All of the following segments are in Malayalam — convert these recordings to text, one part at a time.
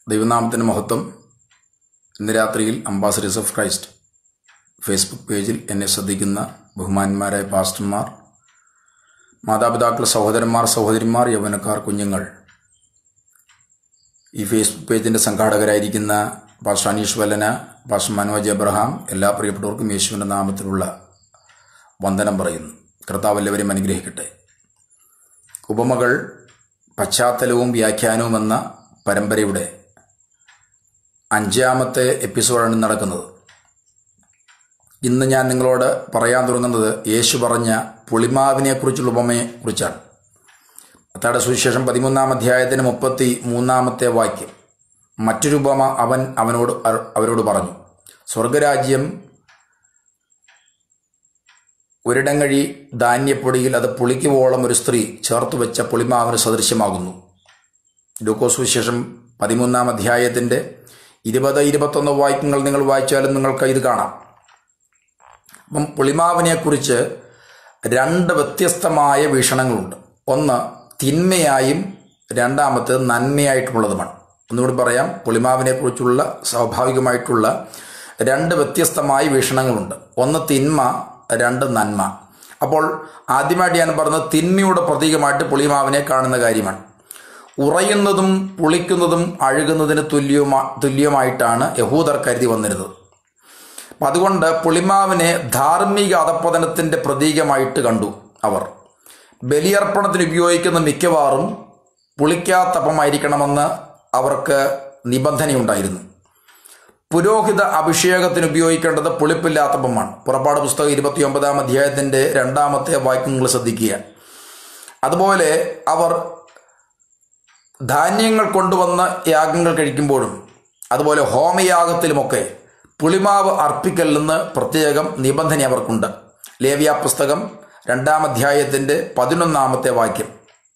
ദൈവനാമത്തിന് മഹത്വം ഇന്ന് രാത്രിയിൽ അംബാസഡേഴ്സ് ഓഫ് ക്രൈസ്റ്റ് ഫേസ്ബുക്ക് പേജിൽ എന്നെ ശ്രദ്ധിക്കുന്ന ബഹുമാന്മാരായ പാസ്റ്റർമാർ മാതാപിതാക്കൾ സഹോദരന്മാർ സഹോദരിമാർ യൗവനക്കാർ കുഞ്ഞുങ്ങൾ ഈ ഫേസ്ബുക്ക് പേജിൻ്റെ സംഘാടകരായിരിക്കുന്ന pastor Aneesh Vallana pastor Manoj Abraham എല്ലാ പ്രിയപ്പെട്ടവർക്കും യേശുവിൻ്റെ നാമത്തിലുള്ള വന്ദനം പറയുന്നു കർത്താവ് എല്ലാവരെയും അനുഗ്രഹിക്കട്ടെ ഉപമകൾ പശ്ചാത്തലവും വ്യാഖ്യാനവും എന്ന പരമ്പരയുടെ അഞ്ചാമത്തെ എപ്പിസോഡാണ് നടക്കുന്നത് ഇന്ന് ഞാൻ നിങ്ങളോട് പറയാൻ തുടങ്ങുന്നത് യേശു പറഞ്ഞ പുളിമാവിനെക്കുറിച്ചുള്ള ഉപമയെ കുറിച്ചാണ് അത്താടെ സുവിശേഷം പതിമൂന്നാം അധ്യായത്തിന് മുപ്പത്തി മൂന്നാമത്തെ വാക്യം മറ്റൊരു ഉപമ അവൻ അവനോട് അവരോട് പറഞ്ഞു സ്വർഗരാജ്യം ഒരിടങ്ങഴി ധാന്യപ്പൊടിയിൽ അത് പുളിക്കുവോളം ഒരു സ്ത്രീ ചേർത്ത് വെച്ച പുളിമാവിന് സദൃശ്യമാകുന്നു ലൂക്കോസ് വിശേഷം പതിമൂന്നാം അധ്യായത്തിൻ്റെ ഇരുപത് ഇരുപത്തൊന്ന് വാക്യങ്ങൾ നിങ്ങൾ വായിച്ചാലും നിങ്ങൾക്ക് ഇത് കാണാം അപ്പം പുളിമാവിനെക്കുറിച്ച് രണ്ട് വ്യത്യസ്തമായ വീക്ഷണങ്ങളുണ്ട് ഒന്ന് തിന്മയായും രണ്ടാമത്തേത് നന്മയായിട്ടുള്ളതുമാണ് ഒന്നുകൂടി പറയാം പുളിമാവിനെക്കുറിച്ചുള്ള സ്വാഭാവികമായിട്ടുള്ള രണ്ട് വ്യത്യസ്തമായ വീക്ഷണങ്ങളുണ്ട് ഒന്ന് തിന്മ രണ്ട് നന്മ അപ്പോൾ ആദ്യമായിട്ട് ഞാൻ പറഞ്ഞത് തിന്മയുടെ പ്രതീകമായിട്ട് പുളിമാവിനെ കാണുന്ന കാര്യമാണ് ഉറയുന്നതും പുളിക്കുന്നതും അഴുകുന്നതിന് തുല്യമാ തുല്യമായിട്ടാണ് യഹൂദർ കരുതി വന്നിരുന്നത് അപ്പം അതുകൊണ്ട് പുളിമാവിനെ ധാർമ്മിക അധപ്പതനത്തിൻ്റെ പ്രതീകമായിട്ട് കണ്ടു അവർ ബലിയർപ്പണത്തിന് ഉപയോഗിക്കുന്ന മിക്കവാറും പുളിക്കാത്തപ്പമായിരിക്കണമെന്ന് അവർക്ക് നിബന്ധനയുണ്ടായിരുന്നു പുരോഹിത അഭിഷേകത്തിന് ഉപയോഗിക്കേണ്ടത് പുളിപ്പില്ലാത്തപ്പമാണ് പുറപ്പാട് പുസ്തകം ഇരുപത്തിയൊമ്പതാം അധ്യായത്തിൻ്റെ രണ്ടാമത്തെ വാക്യങ്ങൾ ശ്രദ്ധിക്കുക അതുപോലെ അവർ ധാന്യങ്ങൾ കൊണ്ടുവന്ന് യാഗങ്ങൾ കഴിക്കുമ്പോഴും അതുപോലെ ഹോമയാഗത്തിലുമൊക്കെ പുളിമാവ് അർപ്പിക്കലെന്ന് പ്രത്യേകം നിബന്ധന അവർക്കുണ്ട് ലേവ്യ പുസ്തകം രണ്ടാം അധ്യായത്തിൻ്റെ പതിനൊന്നാമത്തെ വാക്യം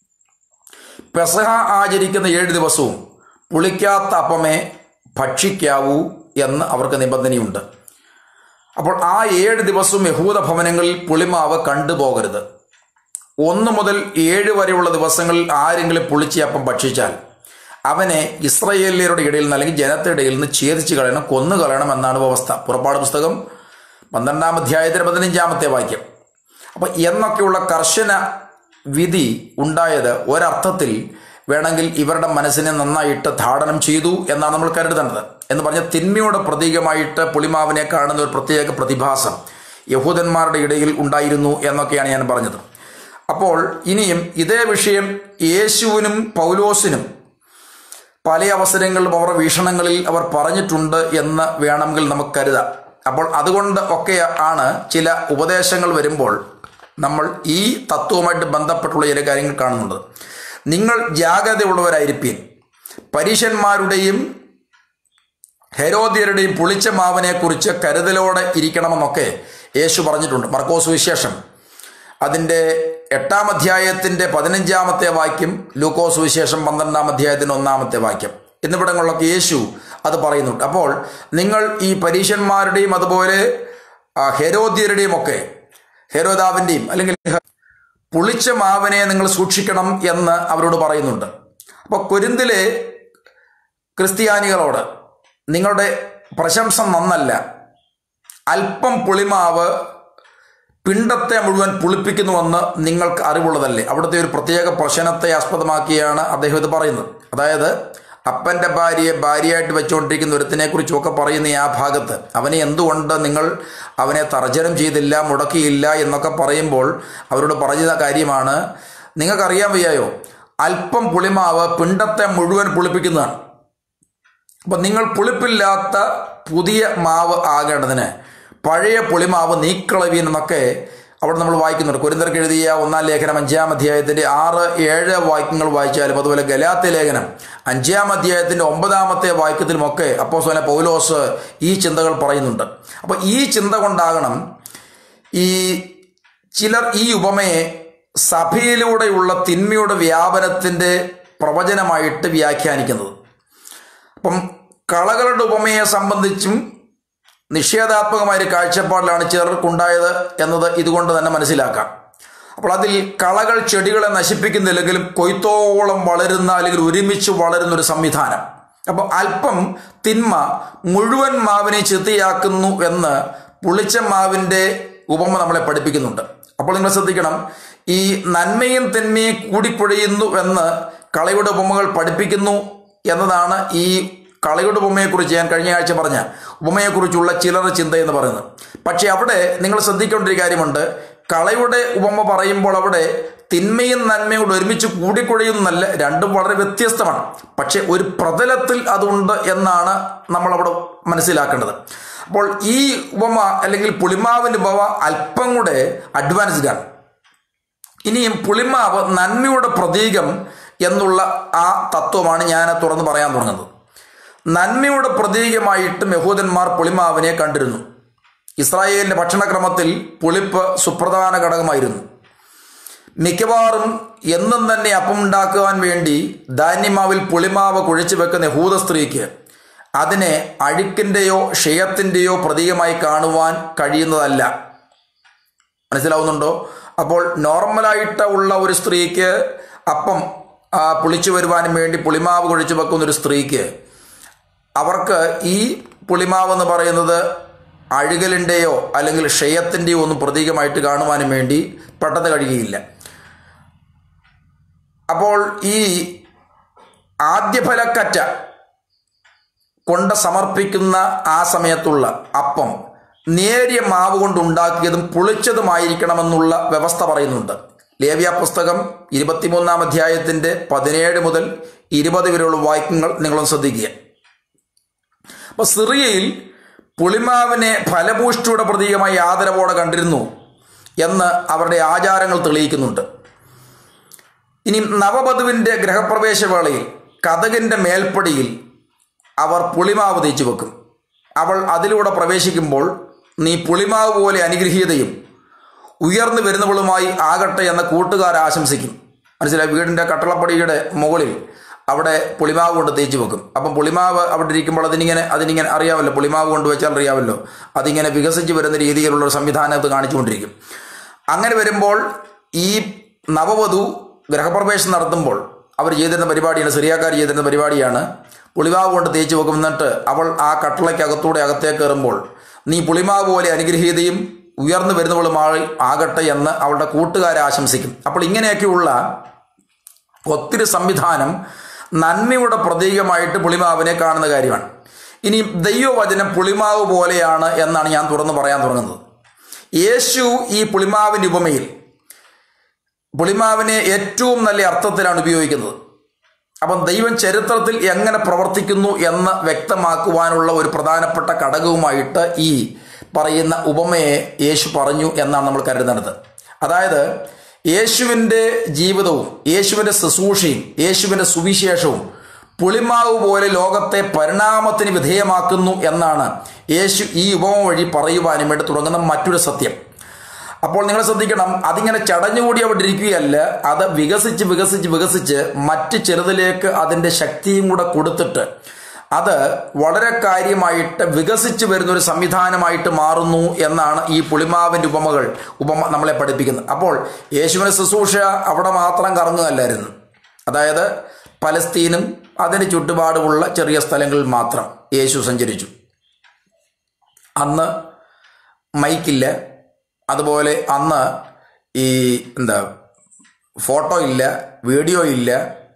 പെസഹ ആചരിക്കുന്ന ഏഴ് ദിവസവും പുളിക്കാത്ത അപ്പമേ ഭക്ഷിക്കാവൂ എന്ന് അവർക്ക് നിബന്ധനയുണ്ട് അപ്പോൾ ആ ഏഴ് ദിവസവും യഹൂദ ഭവനങ്ങളിൽ പുളിമാവ് കണ്ടുപോകരുത് ഒന്ന് മുതൽ ഏഴ് വരെയുള്ള ദിവസങ്ങളിൽ ആരെങ്കിലും പുളിച്ചയപ്പം ഭക്ഷിച്ചാൽ അവനെ ഇസ്രയേലിയരുടെ ഇടയിൽ നിന്ന് അല്ലെങ്കിൽ ജനത്തിന്റെ ഇടയിൽ നിന്ന് ഛേദിച്ച് കളയണം കൊന്നു കളയണം എന്നാണ് വ്യവസ്ഥ പുറപ്പാട് പുസ്തകം പന്ത്രണ്ടാം അധ്യായത്തിന് പതിനഞ്ചാമത്തെ വാക്യം അപ്പം എന്നൊക്കെയുള്ള കർശന വിധി ഉണ്ടായത് ഒരർത്ഥത്തിൽ വേണമെങ്കിൽ ഇവരുടെ മനസ്സിനെ നന്നായിട്ട് ധാടനം ചെയ്തു എന്നാണ് നമ്മൾ കരുതേണ്ടത് എന്ന് പറഞ്ഞ തിന്മയുടെ പ്രതീകമായിട്ട് പുളിമാവിനെ കാണുന്ന ഒരു പ്രത്യേക പ്രതിഭാസം യഹൂദന്മാരുടെ ഇടയിൽ ഉണ്ടായിരുന്നു എന്നൊക്കെയാണ് ഞാൻ പറഞ്ഞത് അപ്പോൾ ഇനിയും ഇതേ വിഷയം യേശുവിനും പൗലോസിനും പല അവസരങ്ങളിലും അവരുടെ വീക്ഷണങ്ങളിൽ അവർ പറഞ്ഞിട്ടുണ്ട് എന്ന് വേണമെങ്കിൽ നമുക്ക് കരുതാം അപ്പോൾ അതുകൊണ്ട് ഒക്കെ ആണ് ചില ഉപദേശങ്ങൾ വരുമ്പോൾ നമ്മൾ ഈ തത്വവുമായിട്ട് ബന്ധപ്പെട്ടുള്ള ചില കാര്യങ്ങൾ കാണുന്നുണ്ട് നിങ്ങൾ ജാഗ്രതയുള്ളവരായിരിക്കും പരീശന്മാരുടെയും ഹെരോദിയരുടെയും പുളിച്ച മാവിനെക്കുറിച്ച് കരുതലോടെ ഇരിക്കണമെന്നൊക്കെ യേശു പറഞ്ഞിട്ടുണ്ട് മർക്കോസ് വിശേഷം അതിൻ്റെ എട്ടാം അധ്യായത്തിൻ്റെ പതിനഞ്ചാമത്തെ വാക്യം ലൂക്കോസ് വിശേഷം പന്ത്രണ്ടാം അധ്യായത്തിൻ്റെ ഒന്നാമത്തെ വാക്യം എന്നിവിടങ്ങളിലൊക്കെ യേശു അത് പറയുന്നുണ്ട് അപ്പോൾ നിങ്ങൾ ഈ പരീശന്മാരുടെയും അതുപോലെ ഹെരോദ്യരുടെയും ഒക്കെ ഹെരോദാവിൻ്റെയും അല്ലെങ്കിൽ പുളിച്ച മാവിനെ നിങ്ങൾ സൂക്ഷിക്കണം എന്ന് അവരോട് പറയുന്നുണ്ട് അപ്പോൾ കുരുന്തിലെ ക്രിസ്ത്യാനികളോട് നിങ്ങളുടെ പ്രശംസ നന്നല്ല അല്പം പുളിമാവ് പിണ്ടത്തെ മുഴുവൻ പുളിപ്പിക്കുന്നുവെന്ന് നിങ്ങൾക്ക് അറിവുള്ളതല്ലേ അവിടുത്തെ ഒരു പ്രത്യേക പ്രശ്നത്തെ ആസ്പദമാക്കിയാണ് അദ്ദേഹം ഇത് പറയുന്നത് അതായത് അപ്പൻ്റെ ഭാര്യയെ ഭാര്യയായിട്ട് വെച്ചുകൊണ്ടിരിക്കുന്ന ഒരുത്തിനെ കുറിച്ചൊക്കെ പറയുന്ന ആ ഭാഗത്ത് അവനെ എന്തുകൊണ്ട് നിങ്ങൾ അവനെ തർജനം ചെയ്തില്ല മുടക്കിയില്ല എന്നൊക്കെ പറയുമ്പോൾ അവരോട് പറഞ്ഞ കാര്യമാണ് നിങ്ങൾക്കറിയാൻ വയ്യായോ അല്പം പുളിമാവ് പിണ്ടത്തെ മുഴുവൻ പുളിപ്പിക്കുന്നതാണ് അപ്പം നിങ്ങൾ പുളിപ്പില്ലാത്ത പുതിയ മാവ് ആകേണ്ടതിന് പഴയ പുളിമാവ് നീക്കളവീൻ എന്നൊക്കെ അവിടെ നമ്മൾ വായിക്കുന്നുണ്ട് കുരിന്തർക്ക് എഴുതിയ ഒന്നാം ലേഖനം അഞ്ചാം അധ്യായത്തിൻ്റെ ആറ് ഏഴ് വാക്യങ്ങൾ വായിച്ചാലും അതുപോലെ ഗലാത്ത ലേഖനം അഞ്ചാം അധ്യായത്തിൻ്റെ ഒമ്പതാമത്തെ വാക്യത്തിലുമൊക്കെ അപ്പോൾ സോനെ പൗലോസ് ഈ ചിന്തകൾ പറയുന്നുണ്ട് അപ്പോൾ ഈ ചിന്ത കൊണ്ടാകണം ഈ ചിലർ ഈ ഉപമയെ സഭയിലൂടെയുള്ള തിന്മയുടെ വ്യാപനത്തിൻ്റെ പ്രവചനമായിട്ട് വ്യാഖ്യാനിക്കുന്നത് അപ്പം കളകളുടെ ഉപമയെ സംബന്ധിച്ചും നിഷേധാത്മകമായ ഒരു കാഴ്ചപ്പാടിലാണ് ചിലർക്കുണ്ടായത് എന്നത് ഇതുകൊണ്ട് തന്നെ മനസ്സിലാക്കാം അപ്പോൾ അതിൽ കളകൾ ചെടികളെ നശിപ്പിക്കുന്നില്ലെങ്കിലും കൊയ്ത്തോളം വളരുന്ന അല്ലെങ്കിൽ ഒരുമിച്ച് വളരുന്ന ഒരു സംവിധാനം അപ്പോൾ അല്പം തിന്മ മുഴുവൻ മാവിനെ ചിത്തിയാക്കുന്നു എന്ന് പുളിച്ച മാവിൻ്റെ ഉപമ നമ്മളെ പഠിപ്പിക്കുന്നുണ്ട് അപ്പോൾ നിങ്ങൾ ശ്രദ്ധിക്കണം ഈ നന്മയും തിന്മയും കൂടിപ്പൊഴിയുന്നു എന്ന് കളയുടെ ഉപമകൾ പഠിപ്പിക്കുന്നു എന്നതാണ് ഈ കളയുടെ ഉപമയെക്കുറിച്ച് ഞാൻ കഴിഞ്ഞ ആഴ്ച പറഞ്ഞ ഉപമയെക്കുറിച്ചുള്ള ചിലർ ചിന്ത എന്ന് പറയുന്നത് പക്ഷേ അവിടെ നിങ്ങൾ ശ്രദ്ധിക്കേണ്ട ഒരു കാര്യമുണ്ട് കളയുടെ ഉപമ പറയുമ്പോൾ അവിടെ തിന്മയും നന്മയും കൂടെ ഒരുമിച്ച് കൂടിക്കൊഴിയുന്നല്ല രണ്ടും വളരെ വ്യത്യസ്തമാണ് പക്ഷെ ഒരു പ്രതലത്തിൽ അതുണ്ട് എന്നാണ് നമ്മൾ അവിടെ മനസ്സിലാക്കേണ്ടത് അപ്പോൾ ഈ ഉപമ അല്ലെങ്കിൽ പുളിമാവിൻ്റെ ഉപമ അല്പം കൂടെ അഡ്വാൻസ്ഡ് ആണ് ഇനിയും പുളിമാവ് നന്മയുടെ പ്രതീകം എന്നുള്ള ആ തത്വമാണ് ഞാൻ തുറന്ന് പറയാൻ തുടങ്ങുന്നത് നന്മയുടെ പ്രതീകമായിട്ട് യഹൂദന്മാർ പുളിമാവിനെ കണ്ടിരുന്നു ഇസ്രായേലിന്റെ ഭക്ഷണക്രമത്തിൽ പുളിപ്പ് സുപ്രധാന ഘടകമായിരുന്നു മിക്കവാറും എന്നും തന്നെ അപ്പം ഉണ്ടാക്കുവാൻ വേണ്ടി ധാന്യമാവിൽ പുളിമാവ് കുഴിച്ചു വെക്കുന്ന യഹൂദ സ്ത്രീക്ക് അതിനെ അഴുക്കിൻ്റെയോ ക്ഷയത്തിൻ്റെയോ പ്രതീകമായി കാണുവാൻ കഴിയുന്നതല്ല മനസ്സിലാവുന്നുണ്ടോ അപ്പോൾ നോർമലായിട്ട് ഉള്ള ഒരു സ്ത്രീക്ക് അപ്പം ആ, പുളിച്ചു വരുവാനും വേണ്ടി പുളിമാവ് കുഴിച്ചു വെക്കുന്ന ഒരു സ്ത്രീക്ക് അവർക്ക് ഈ പുളിമാവ് എന്ന് പറയുന്നത് അഴുകലിൻ്റെയോ അല്ലെങ്കിൽ ക്ഷയത്തിൻ്റെയോ ഒന്നും പ്രതീകമായിട്ട് കാണുവാനും വേണ്ടി പെട്ടെന്ന് കഴിയുകയില്ല അപ്പോൾ ഈ ആദ്യഫലക്കറ്റ കൊണ്ട് സമർപ്പിക്കുന്ന ആ സമയത്തുള്ള അപ്പം നേരിയ മാവ് കൊണ്ട് ഉണ്ടാക്കിയതും പുളിച്ചതുമായിരിക്കണമെന്നുള്ള വ്യവസ്ഥ പറയുന്നുണ്ട് ലേവ്യ പുസ്തകം ഇരുപത്തിമൂന്നാം അധ്യായത്തിൻ്റെ പതിനേഴ് മുതൽ ഇരുപത് വരെയുള്ള വാക്യങ്ങൾ നിങ്ങളൊന്ന് ശ്രദ്ധിക്കുക അപ്പോൾ സിറിയയിൽ പുളിമാവിനെ ഫലപുഷ്ടിയുടെ പ്രതീകമായി ആദരവോടെ കണ്ടിരുന്നു എന്ന് അവരുടെ ആചാരങ്ങൾ തെളിയിക്കുന്നുണ്ട് ഇനി നവവധുവിൻ്റെ ഗ്രഹപ്രവേശ വേളയിൽ കഥകിൻ്റെ മേൽപ്പടിയിൽ അവർ പുളിമാവ് തേച്ചു വെക്കും അവൾ അതിലൂടെ പ്രവേശിക്കുമ്പോൾ നീ പുളിമാവ് പോലെ അനുഗ്രഹീതയും ഉയർന്നു വരുന്നവളുമായി ആകട്ടെ എന്ന കൂട്ടുകാർ ആശംസിക്കും മനസ്സിലായി വീടിൻ്റെ കട്ടളപ്പടിയുടെ മുകളിൽ അവിടെ പുളിമാവ് കൊണ്ട് തേച്ച് വെക്കും അപ്പം പുളിമാവ് അവിടെ ഇരിക്കുമ്പോൾ അതിനിങ്ങനെ അതിനിങ്ങനെ അറിയാമല്ലോ പുളിമാവ് കൊണ്ട് വെച്ചാൽ അറിയാമല്ലോ അതിങ്ങനെ വികസിച്ച് വരുന്ന രീതിയിലുള്ള ഒരു സംവിധാനത്ത് കാണിച്ചുകൊണ്ടിരിക്കും അങ്ങനെ വരുമ്പോൾ ഈ നവവധു ഗ്രഹപ്രവേശം നടത്തുമ്പോൾ അവർ ചെയ്തിരുന്ന പരിപാടിയാണ് സിറിയാക്കാർ ചെയ്തിരുന്ന പരിപാടിയാണ് പുളിമാവ് കൊണ്ട് തേച്ച് വെക്കും എന്നിട്ട് അവൾ ആ കട്ടളയ്ക്കകത്തൂടെ അകത്തേക്ക് കയറുമ്പോൾ നീ പുളിമാവ് പോലെ അനുഗ്രഹീതയും ഉയർന്നു വരുന്നവളുമായി ആകട്ടെ എന്ന് അവളുടെ കൂട്ടുകാരെ ആശംസിക്കും അപ്പോൾ ഇങ്ങനെയൊക്കെയുള്ള ഒത്തിരി സംവിധാനം നന്മയുടെ പ്രതീകമായിട്ട് പുളിമാവിനെ കാണുന്ന കാര്യമാണ് ഇനി ദൈവവചനം പുളിമാവ് പോലെയാണ് എന്നാണ് ഞാൻ തുറന്നു പറയാൻ തുടങ്ങുന്നത് യേശു ഈ പുളിമാവിൻ്റെ ഉപമയിൽ പുളിമാവിനെ ഏറ്റവും നല്ല അർത്ഥത്തിലാണ് ഉപയോഗിക്കുന്നത് അപ്പം ദൈവം ചരിത്രത്തിൽ എങ്ങനെ പ്രവർത്തിക്കുന്നു എന്ന് വ്യക്തമാക്കുവാനുള്ള ഒരു പ്രധാനപ്പെട്ട ഘടകവുമായിട്ട് ഈ പറയുന്ന ഉപമയെ യേശു പറഞ്ഞു എന്നാണ് നമ്മൾ കരുതുന്നത് അതായത് യേശുവിൻ്റെ ജീവിതവും യേശുവിൻ്റെ ശുശ്രൂഷയും യേശുവിൻ്റെ സുവിശേഷവും പുളിമാവ് പോലെ ലോകത്തെ പരിണാമത്തിന് വിധേയമാക്കുന്നു എന്നാണ് യേശു ഈ ഉപമ വഴി പറയുവാനും വേണ്ടി തുടങ്ങുന്ന മറ്റൊരു സത്യം അപ്പോൾ നിങ്ങൾ ശ്രദ്ധിക്കണം അതിങ്ങനെ ചടഞ്ഞുകൂടി അവിടെ ഇരിക്കുകയല്ല അത് വികസിച്ച് വികസിച്ച് വികസിച്ച് മറ്റ് ചെറുതിലേക്ക് അതിൻ്റെ ശക്തിയും കൂടെ കൊടുത്തിട്ട് അത് വളരെ കാര്യമായിട്ട് വികസിച്ച് വരുന്ന ഒരു സംവിധാനമായിട്ട് മാറുന്നു എന്നാണ് ഈ പുളിമാവിൻ്റെ ഉപമകൾ ഉപമ നമ്മളെ പഠിപ്പിക്കുന്നത് അപ്പോൾ യേശുവിന് ശുശ്രൂഷ അവിടെ മാത്രം കറങ്ങുകയല്ലായിരുന്നു അതായത് പലസ്തീനും അതിന് ചുറ്റുപാടുമുള്ള ചെറിയ സ്ഥലങ്ങളിൽ മാത്രം യേശു സഞ്ചരിച്ചു അന്ന് മൈക്കില്ല അതുപോലെ അന്ന് ഈ എന്താ ഫോട്ടോ ഇല്ല വീഡിയോ ഇല്ല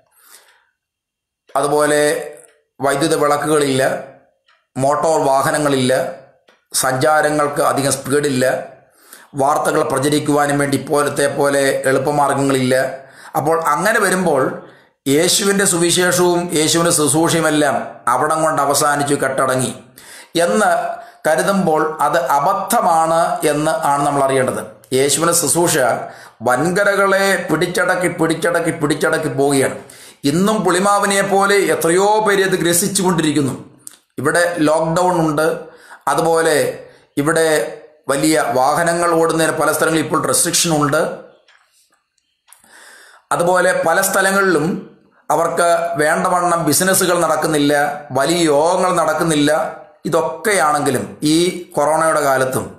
അതുപോലെ വൈദ്യുത വിളക്കുകളില്ല മോട്ടോർ വാഹനങ്ങളില്ല സഞ്ചാരങ്ങൾക്ക് അധികം സ്പീഡില്ല വാർത്തകൾ പ്രചരിക്കുവാനും വേണ്ടി ഇപ്പോഴത്തെ പോലെ എളുപ്പമാർഗങ്ങളില്ല അപ്പോൾ അങ്ങനെ വരുമ്പോൾ യേശുവിൻ്റെ സുവിശേഷവും യേശുവിൻ്റെ ശുശ്രൂഷയുമെല്ലാം അവിടം കൊണ്ട് അവസാനിച്ചു കെട്ടടങ്ങി എന്ന് കരുതുമ്പോൾ അത് അബദ്ധമാണ് എന്ന് ആണ് നമ്മൾ അറിയേണ്ടത് യേശുവിൻ്റെ ശുശ്രൂഷ വൻകരകളെ പിടിച്ചടക്കി പിടിച്ചടക്കി പിടിച്ചടക്കി പോവുകയാണ് ഇന്നും പുളിമാവിനെ പോലെ എത്രയോ പേര് അത് ഗ്രസിച്ചുകൊണ്ടിരിക്കുന്നു ഇവിടെ ലോക്ക്ഡൗൺ ഉണ്ട് അതുപോലെ ഇവിടെ വലിയ വാഹനങ്ങൾ ഓടുന്നതിന് പല സ്ഥലങ്ങളിൽ ഇപ്പോൾ റെസ്ട്രിക്ഷൻ ഉണ്ട് അതുപോലെ പല സ്ഥലങ്ങളിലും അവർക്ക് വേണ്ടവണ്ണം ബിസിനസ്സുകൾ നടക്കുന്നില്ല വലിയ യോഗങ്ങൾ നടക്കുന്നില്ല ഇതൊക്കെയാണെങ്കിലും ഈ കൊറോണയുടെ കാലത്തും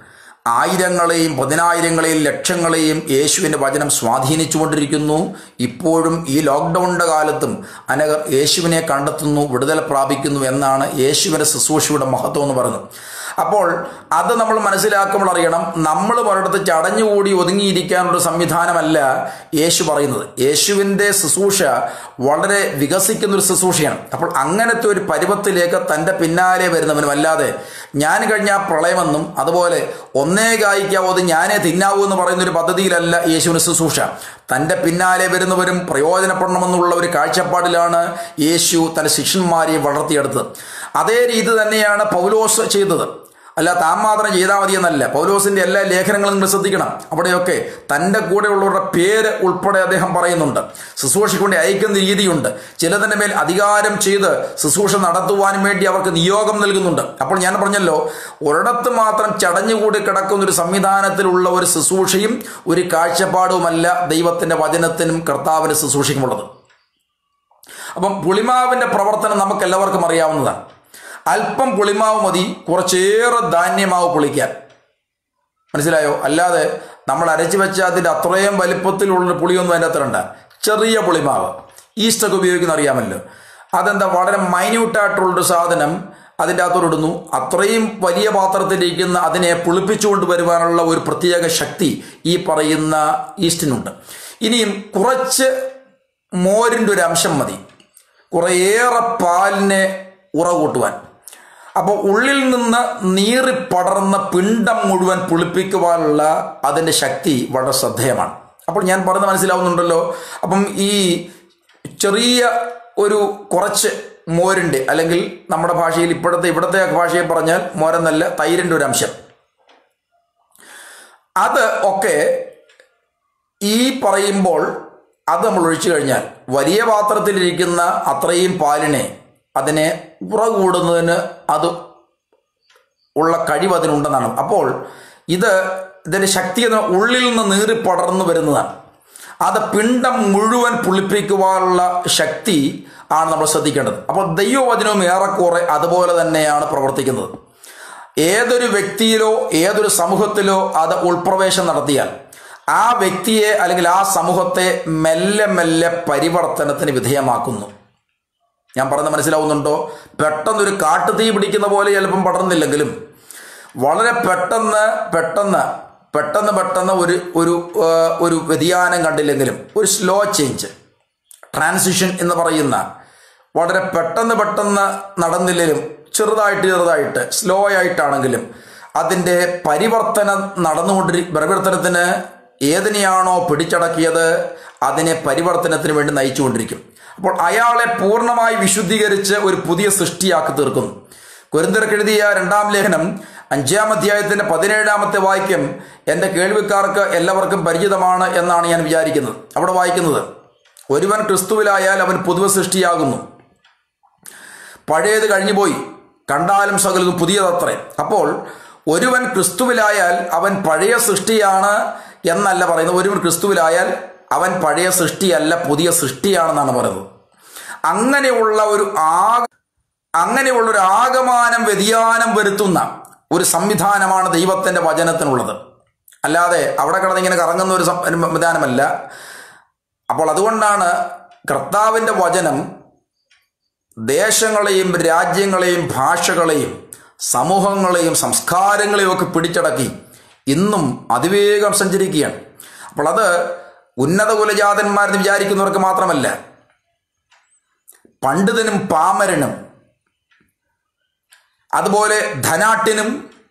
ആയിരങ്ങളെയും പതിനായിരങ്ങളെയും ലക്ഷങ്ങളെയും യേശുവിൻ്റെ വചനം സ്വാധീനിച്ചുകൊണ്ടിരിക്കുന്നു ഇപ്പോഴും ഈ ലോക്ക്ഡൗണിൻ്റെ കാലത്തും അനഗർ യേശുവിനെ കണ്ടെത്തുന്നു വിടുതൽ പ്രാപിക്കുന്നു എന്നാണ് യേശുവിൻ്റെ ശുശ്രൂഷയുടെ മഹത്വം എന്ന് പറയുന്നത് അപ്പോൾ അത് നമ്മൾ മനസ്സിലാക്കുമ്പോൾ അറിയണം നമ്മൾ ഒരിടത്ത് ചടഞ്ഞുകൂടി ഒതുങ്ങിയിരിക്കാനുള്ള സംവിധാനമല്ല യേശു പറയുന്നത് യേശുവിൻ്റെ ശുശ്രൂഷ വളരെ വികസിക്കുന്ന ഒരു ശുശ്രൂഷയാണ് അപ്പോൾ അങ്ങനത്തെ ഒരു പരുവത്തിലേക്ക് തൻ്റെ പിന്നാലെ വരുന്നവനും അല്ലാതെ ഞാൻ കഴിഞ്ഞ പ്രളയമെന്നും അതുപോലെ ഒന്നേ കായ്ക്കാവോ അത് ഞാനേ തിന്നാവൂ എന്ന് പറയുന്ന ഒരു പദ്ധതിയിലല്ല യേശുവിന് ശുശ്രൂഷ തൻ്റെ പിന്നാലെ വരുന്നവരും പ്രയോജനപ്പെടണമെന്നുള്ള ഒരു കാഴ്ചപ്പാടിലാണ് യേശു തൻ്റെ ശിഷ്യന്മാരെ വളർത്തിയെടുത്തത് അതേ രീതി തന്നെയാണ് പൗലോസ് ചെയ്തത് അല്ല താൻ മാത്രം ചെയ്താൽ മതി എന്നല്ല പൗലോസിന്റെ എല്ലാ ലേഖനങ്ങളും നിങ്ങൾ ശ്രദ്ധിക്കണം അവിടെയൊക്കെ തൻ്റെ കൂടെയുള്ളവരുടെ പേര് ഉൾപ്പെടെ അദ്ദേഹം പറയുന്നുണ്ട് ശുശ്രൂഷയ്ക്ക് അയക്കുന്ന രീതിയുണ്ട് ചിലതിൻ്റെ മേൽ അധികാരം ചെയ്ത് ശുശ്രൂഷ നടത്തുവാനും വേണ്ടി അവർക്ക് നിയോഗം നൽകുന്നുണ്ട് അപ്പോൾ ഞാൻ പറഞ്ഞല്ലോ ഒരിടത്ത് മാത്രം ചടഞ്ഞുകൂടി കിടക്കുന്ന ഒരു സംവിധാനത്തിലുള്ള ഒരു ശുശ്രൂഷയും ഒരു കാഴ്ചപ്പാടുമല്ല ദൈവത്തിൻ്റെ വചനത്തിനും കർത്താവിൻ്റെ ശുശ്രൂഷയ്ക്കുമുള്ളത് അപ്പം പുളിമാവിൻ്റെ പ്രവർത്തനം നമുക്ക് എല്ലാവർക്കും അറിയാവുന്നതാണ് അല്പം പുളിമാവ് മതി കുറച്ചേറെ ധാന്യമാവ് പുളിക്കാൻ മനസ്സിലായോ അല്ലാതെ നമ്മൾ അരച്ചു വെച്ച അതിൻ്റെ അത്രയും വലിപ്പത്തിലുള്ളൊരു പുളിയൊന്നും അതിൻ്റെ അത്രയുണ്ട് ചെറിയ പുളിമാവ് ഈസ്റ്റൊക്കെ ഉപയോഗിക്കുന്ന അറിയാമല്ലോ അതെന്താ വളരെ മൈന്യൂട്ടായിട്ടുള്ളൊരു സാധനം അതിൻ്റെ അകത്തോടിടുന്നു അത്രയും വലിയ പാത്രത്തിലിരിക്കുന്ന അതിനെ പുളിപ്പിച്ചുകൊണ്ട് വരുവാനുള്ള ഒരു പ്രത്യേക ശക്തി ഈ പറയുന്ന ഈസ്റ്റിനുണ്ട് ഇനിയും കുറച്ച് മോരിൻ്റെ ഒരു അംശം മതി കുറേയേറെ പാലിനെ ഉറ കൂട്ടുവാൻ അപ്പോൾ ഉള്ളിൽ നിന്ന് നീറി പടർന്ന പിണ്ടം മുഴുവൻ പുളിപ്പിക്കുവാനുള്ള അതിൻ്റെ ശക്തി വളരെ ശ്രദ്ധേയമാണ് അപ്പോൾ ഞാൻ പറയുന്നത് മനസ്സിലാവുന്നുണ്ടല്ലോ അപ്പം ഈ ചെറിയ ഒരു കുറച്ച് മോരിൻ്റെ അല്ലെങ്കിൽ നമ്മുടെ ഭാഷയിൽ ഇപ്പോഴത്തെ ഇവിടുത്തെ ഭാഷയിൽ പറഞ്ഞാൽ മോരെന്നല്ല തൈരിൻ്റെ ഒരു അംശം അത് ഒക്കെ ഈ പറയുമ്പോൾ അത് നമ്മൾ ഒഴിച്ചു കഴിഞ്ഞാൽ വലിയ പാത്രത്തിലിരിക്കുന്ന അത്രയും പാലിനെ അതിനെ ഉറ കൂടുന്നതിന് അത് ഉള്ള കഴിവ് അതിനുണ്ടെന്നാണ് അപ്പോൾ ഇത് ഇതിൻ്റെ ശക്തി എന്ന് ഉള്ളിൽ നിന്ന് നീറി പടർന്നു വരുന്നതാണ് അത് പിണ്ടം മുഴുവൻ പുളിപ്പിക്കുവാനുള്ള ശക്തി ആണ് നമ്മൾ ശ്രദ്ധിക്കേണ്ടത് അപ്പോൾ ദൈവവചനവും ഏറെക്കുറെ അതുപോലെ തന്നെയാണ് പ്രവർത്തിക്കുന്നത് ഏതൊരു വ്യക്തിയിലോ ഏതൊരു സമൂഹത്തിലോ അത് ഉൾപ്രവേശം നടത്തിയാൽ ആ വ്യക്തിയെ അല്ലെങ്കിൽ ആ സമൂഹത്തെ മെല്ലെ മെല്ലെ പരിവർത്തനത്തിന് വിധേയമാക്കുന്നു ഞാൻ പറയുന്നത് മനസ്സിലാവുന്നുണ്ടോ പെട്ടെന്നൊരു കാട്ടുതീ പിടിക്കുന്ന പോലെ ചിലപ്പം പടർന്നില്ലെങ്കിലും വളരെ പെട്ടെന്ന് പെട്ടെന്ന് പെട്ടെന്ന് പെട്ടെന്ന് ഒരു ഒരു ആ, ഒരു വ്യതിയാനം കണ്ടില്ലെങ്കിലും ഒരു സ്ലോ ചേഞ്ച് ട്രാൻസിഷൻ എന്ന് പറയുന്ന വളരെ പെട്ടെന്ന് പെട്ടെന്ന് നടന്നില്ലെങ്കിലും ചെറുതായിട്ട് ചെറുതായിട്ട് സ്ലോ ആയിട്ടാണെങ്കിലും അതിൻ്റെ പരിവർത്തനം നടന്നുകൊണ്ടിരി പരിവർത്തനത്തിന് ഏതിനെയാണോ പിടിച്ചടക്കിയത് അതിനെ പരിവർത്തനത്തിന് വേണ്ടി നയിച്ചുകൊണ്ടിരിക്കും അപ്പോൾ അയാളെ പൂർണ്ണമായി വിശുദ്ധീകരിച്ച് ഒരു പുതിയ സൃഷ്ടിയാക്കി തീർക്കുന്നു കുരുന്തർക്കെഴുതിയ രണ്ടാം ലേഖനം അഞ്ചാം അധ്യായത്തിന്റെ പതിനേഴാമത്തെ വാക്യം എൻ്റെ കേൾവിക്കാർക്ക് എല്ലാവർക്കും പരിചിതമാണ് എന്നാണ് ഞാൻ വിചാരിക്കുന്നത് അവിടെ വായിക്കുന്നത് ഒരുവൻ ക്രിസ്തുവിലായാൽ അവൻ പുതുവ സൃഷ്ടിയാകുന്നു പഴയത് കഴിഞ്ഞുപോയി കണ്ടാലും സകലതും പുതിയതത്രേ അപ്പോൾ ഒരുവൻ ക്രിസ്തുവിലായാൽ അവൻ പഴയ സൃഷ്ടിയാണ് എന്നല്ല പറയുന്നത് ഒരുവൻ ക്രിസ്തുവിലായാൽ അവൻ പഴയ സൃഷ്ടിയല്ല പുതിയ സൃഷ്ടിയാണെന്നാണ് പറയുന്നത് അങ്ങനെയുള്ള ഒരു ആ അങ്ങനെയുള്ള ഒരു ആകമാനം വ്യതിയാനം വരുത്തുന്ന ഒരു സംവിധാനമാണ് ദൈവത്തിൻ്റെ വചനത്തിനുള്ളത് അല്ലാതെ അവിടെ കിടന്ന് ഇങ്ങനെ കറങ്ങുന്ന ഒരു സം- സംവിധാനമല്ല അപ്പോൾ അതുകൊണ്ടാണ് കർത്താവിൻ്റെ വചനം ദേശങ്ങളെയും രാജ്യങ്ങളെയും ഭാഷകളെയും സമൂഹങ്ങളെയും സംസ്കാരങ്ങളെയും ഒക്കെ പിടിച്ചടക്കി ഇന്നും അതിവേഗം സഞ്ചരിക്കുകയാണ് അപ്പോൾ അത് ഉന്നത കുലജാതന്മാരെന്ന് വിചാരിക്കുന്നവർക്ക് മാത്രമല്ല പണ്ഡിതനും പാമരനും അതുപോലെ ധനാട്ടിനും